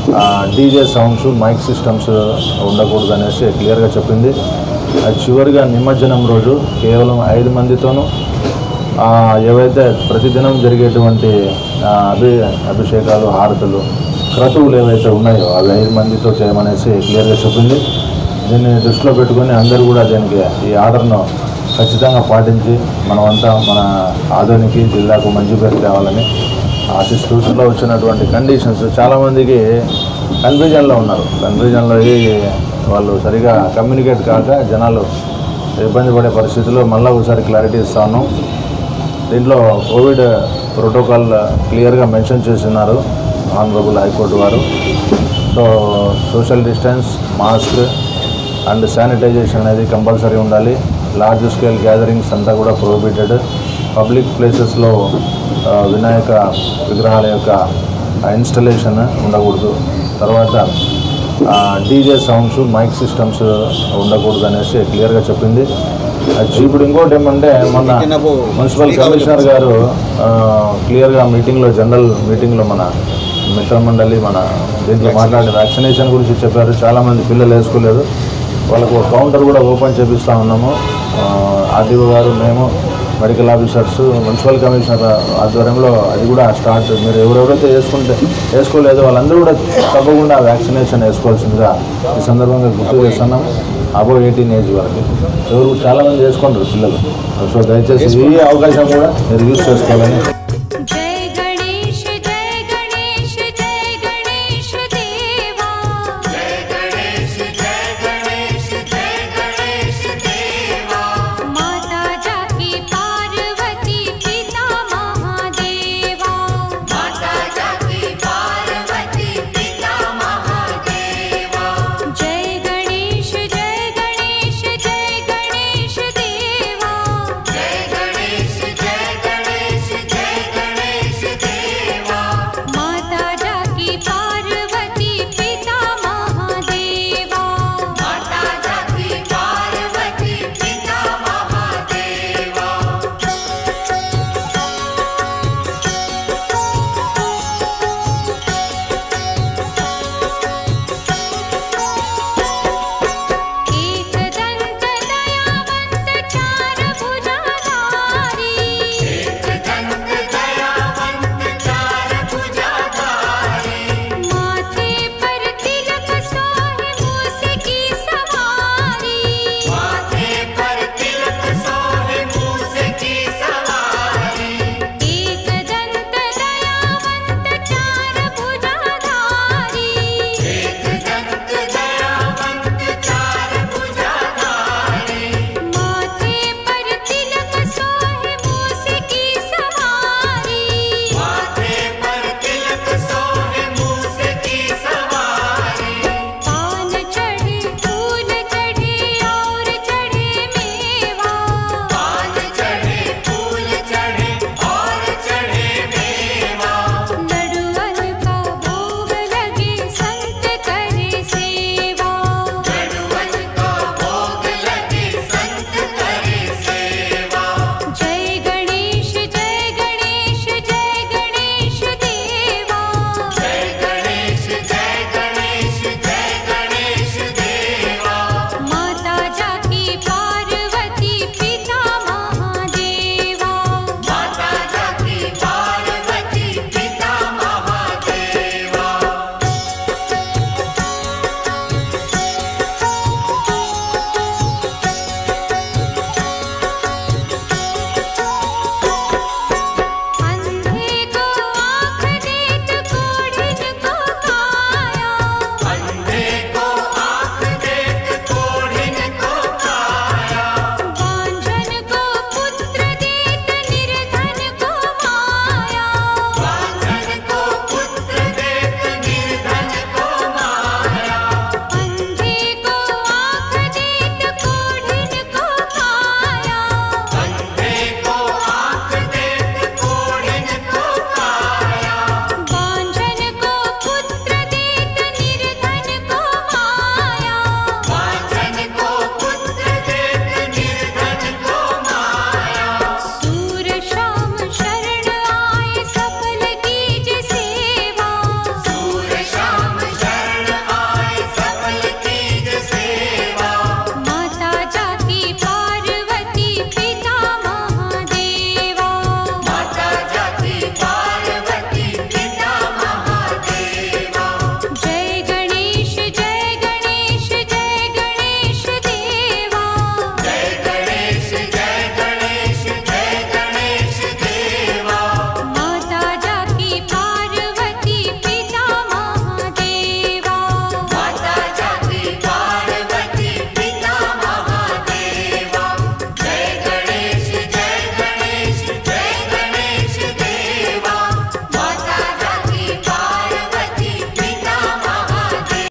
DJ sounds mic systems ఉండకూడదు అనేసి క్లియర్గా చెప్పింది అది చివరిగా నిమజ్జనం రోజు కేవలం ఐదు మందితోనూ ఆ, ఏవైతే ప్రతిదినం జరిగేటువంటి ఆ, అభి అభిషేకాలు హారతులు క్రతువులు ఏవైతే ఉన్నాయో అవి ఐదు మందితో చేయమనేసి క్లియర్గా చెప్పింది దీన్ని దృష్టిలో పెట్టుకొని అందరూ కూడా దీనికి ఈ ఆర్డర్ను ఖచ్చితంగా పాటించి మనమంతా మన ఆదోనికి జిల్లాకు మంచి పేరు తేవాలని ఆశిస్తూ ఇంట్లో వచ్చినటువంటి కండిషన్స్ చాలామందికి కన్ఫ్యూజన్లో ఉన్నారు కన్ఫ్యూజన్లో అయ్యి వాళ్ళు సరిగా కమ్యూనికేట్ కాక జనాలు ఇబ్బంది పడే పరిస్థితిలో మళ్ళీ ఒకసారి క్లారిటీ ఇస్తాను దీంట్లో కోవిడ్ ప్రోటోకాల్ క్లియర్గా మెన్షన్ చేస్తున్నారు ఆనరబుల్ హైకోర్టు వారు so social distance mask and sanitization అనేది కంపల్సరీ ఉండాలి లార్జ్ స్కేల్ గ్యాదరింగ్స్ అంతా కూడా ప్రొహిబిటెడ్ పబ్లిక్ ప్లేసెస్లో ఆ, వినాయక విగ్రహాల యొక్క ఇన్స్టలేషన్ ఉండకూడదు తర్వాత డీజే సౌండ్స్ మైక్ సిస్టమ్స్ ఉండకూడదు అనేసి క్లియర్గా చెప్పింది అది ఇప్పుడు ఇంకోటి ఏమంటే మొన్న మున్సిపల్ కమిషనర్ గారు ఆ, క్లియర్గా మీటింగ్లో జనరల్ మీటింగ్లో మన మిత్రమండలి మన దీంట్లో మాట్లాడి వ్యాక్సినేషన్ గురించి చెప్పారు చాలామంది పిల్లలు వేసుకోలేదు వాళ్ళకు ఒక కౌంటర్ కూడా ఓపెన్ చేపిస్తూ ఉన్నాము ఆర్డీఓ గారు మేము మెడికల్ ఆఫీసర్స్ మున్సిపల్ కమిషనర్ ఆధ్వర్యంలో అది కూడా స్టార్ట్ మీరు ఎవరెవరైతే వేసుకుంటే వేసుకోలేదో వాళ్ళందరూ కూడా తప్పకుండా వ్యాక్సినేషన్ వేసుకోవాల్సిందిగా ఈ సందర్భంగా గుర్తు చేస్తున్నాం అబో ఎయిటీన్ ఏజ్ వరకు ఎవరు చాలామంది చేసుకుంటారు పిల్లలు సో దయచేసి ఈ అవకాశం కూడా మీరు యూజ్ చేసుకోవాలని